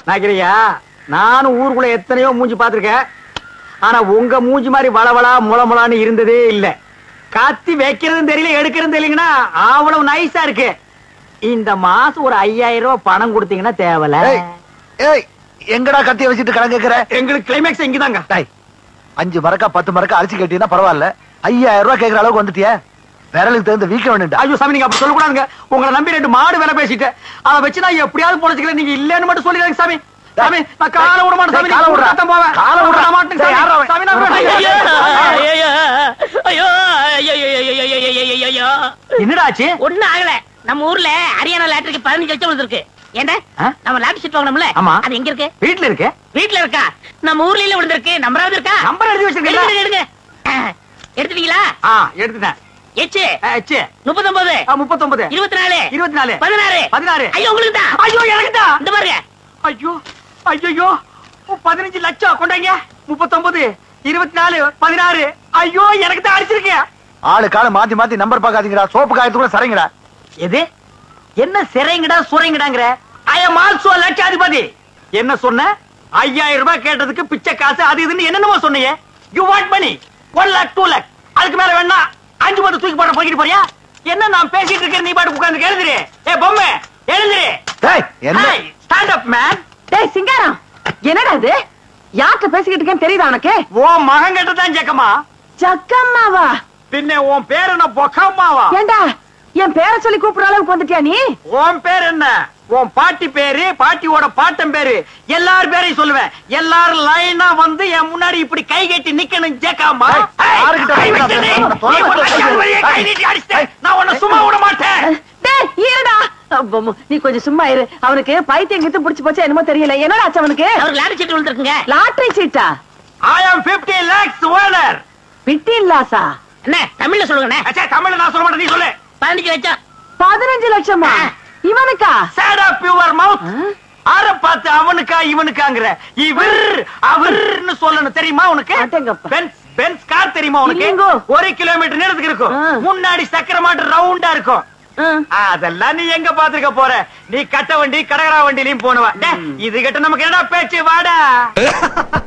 நாக்கிரியா நானும் ஊருக்குள்ள எத்தனையோ மூஞ்சி பார்த்திருக்கேன் ஆனா உங்க மூஞ்சி மாதிரி வளவளா முளமுளான்னு இருந்ததே இல்ல கத்தி வைக்கிறதும் தெரியல எடுக்கிறதும் தெரியலங்கன்னா அவ்வளவு நைஸா இருக்கு இந்த மாசம் ஒரு ஐயாயிரம் ரூபாய் பணம் கொடுத்தீங்கன்னா தேவல ஏய், ஏய் எங்கடா கத்திய வச்சுட்டு கடன் கேக்குற எங்களுக்கு கிளைமேக்ஸ் இங்கதாங்க டேய், அஞ்சு மரக்கா பத்து மரக்கா அரிசி கட்டினா பரவாயில்ல ஐயாயிரம் ரூபாய் கேக்குற அளவுக்கு வந்துட்டியே விரலுக்கு தகுந்த வீக்க வேணும்டா ஐயோ சாமி நீங்க அப்படி சொல்லக்கூடாதுங்க உங்களை நம்பி ரெண்டு மாடு வேலை பேசிட்டு அதை வச்சு நான் எப்படியாவது பொழைச்சிக்கிறேன் நீங்க இல்லன்னு மட்டும் சொல்லிடுங்க சாமி சாமி நான் காலை விட மாட்டேன் சாமி டேய், காலை விடுறா. தான் போவேன் காலை விடுறா. விட மாட்டேன் டேய், யார்றா அவன்? சாமி நான் விட ஐயோ, மாட்டேன். ஐயோ, ஐயோ, ஐயோ, ஐயோ, ஐயோ, ஐயோ, ஐயோ, ஐயோ, ஐயோ. என்னடா ஆச்சு ஒண்ணும் ஆகல நம்ம ஊர்ல ஹரியானா லாட்டரிக்கு பதினஞ்சு லட்சம் விழுந்திருக்கு ஏண்டா ஆ? நம்ம லாட்டரி சீட் வாங்கணும்ல ஆமா. அது எங்க இருக்கு வீட்டுல இருக்கு வீட்ல இருக்கா நம்ம ஊர்ல இல்ல விழுந்திருக்கு நம்பராவது இருக்கா நம்பர் எழுதி எடுங்க வச்சிருக்கீங்களா எடுங்க ஆ, எடுத்துட்டீங்களா ஆ எடுத்துட்டேன் எச்சு ஆ, ச்சே. முப்பத்தொன்பது ஆ, முப்பத்தொன்பது இருபத்தி நாலு இருபத்தி நாலு பதினாறு பதினாறு ஐயோ உங்களுக்கு தான் ஐயோ எனக்கு தான் இந்த பாருங்க ஐயோ ஐயோ பதினஞ்சு லட்சம் கொண்டாங்க முப்பத்தொன்பது இருபத்தி நாலு பதினாறு ஐயோ எனக்கு தான் அடிச்சிருக்கேன் ஆளு கால மாத்தி மாத்தி நம்பர் பாக்காதீங்கடா சோப்பு காயத்து கூட சரிங்கடா எது என்ன சிறைங்கடா சுரைங்கடாங்கிற ஐ எம் ஆல்சோ லட்சாதிபதி என்ன சொன்ன ஐயாயிரம் ரூபாய் கேட்டதுக்கு பிச்சை காசு அது இதுன்னு என்னென்னமோ சொன்னீங்க you want money one lakh two lakh அதுக்கு மேல வேணா அஞ்சு பத்து தூக்கி போட போய்கிட்டு போறியா என்ன நான் பேசிட்டு இருக்கேன் நீ பாட்டு உட்கார்ந்து எழுதுரு ஏ பொம்மை எழுதுரு டேய் என்ன ஸ்டாண்ட் அப் மேன் டேய் சிங்காரம் என்னடா இது யார்கிட்ட பேசிக்கிட்டு இருக்கேன்னு தெரியுதா உனக்கு ஓ மகன் கிட்ட தான் ஜக்கம்மா சக்கம்மாவா பின்ன உன் பேர் என்ன பொக்கம்மாவா ஏண்டா என் பேரை சொல்லி கூப்பிடுற அளவுக்கு வந்துட்டியா நீ உன் பேர் என்ன உன் பாட்டி பேரு பாட்டியோட பாட்டன் பேரு எல்லார் பேரையும் சொல்லுவேன் எல்லாரும் லைனா வந்து என் முன்னாடி இப்படி கை கட்டி நிக்கணும் ஜேக்காமா ஏய், யாருகிட்ட கை பேசுறா? விட்டுடு. தொலை, நீ ஒரு தொலை, லட்சம் தொலை. கை நீட்டி அடிச்சிட்ட. நான் உன்னை சும்மா விட மாட்டேன் டேய் இருடா அப்பம்மு, நீ கொஞ்சம் சும்மா இரு அவனுக்கு பைத்தியம் கித்து புடிச்சு போச்சா என்னமோ தெரியல என்னடா ஆச்சு அவனுக்கு அவருக்கு லாட்டரி சீட் விழுந்திருக்குங்க லாட்டரி சீட்டா ஐ ஆம் 50 lakhs ஓனர் பிட்டி இல்லாசா என்ன தமிழ்ல சொல்லுங்கண்ணே அச்சா தமிழ்ல நான் சொல்ல மாட்டேன் நீ சொல்லு பதினஞ்சு லட்சம் பதினஞ்சு லட்சமா இவனுக்கா சேட் ஆஃப் யுவர் மவுத் ஆ? அற பார்த்து அவனுக்கா இவனுக்காங்கிற இவர் அவர்னு சொல்லணும் தெரியுமா உனக்கு அடேங்கப்பா. பென்ஸ் பென்ஸ் கார் தெரியுமா உனக்கு இல்லைங்கோ. ஒரு கிலோமீட்டர் நேரத்துக்கு இருக்கும் ஆ. முன்னாடி சக்கர மாட்டு ரவுண்டா இருக்கும் ஆ. அதெல்லாம் நீ எங்க பாத்துக்க போற நீ கட்ட வண்டி கடகரா வண்டிலையும் போனவா டே, இது கிட்ட நமக்கு என்னடா பேச்சு வாடா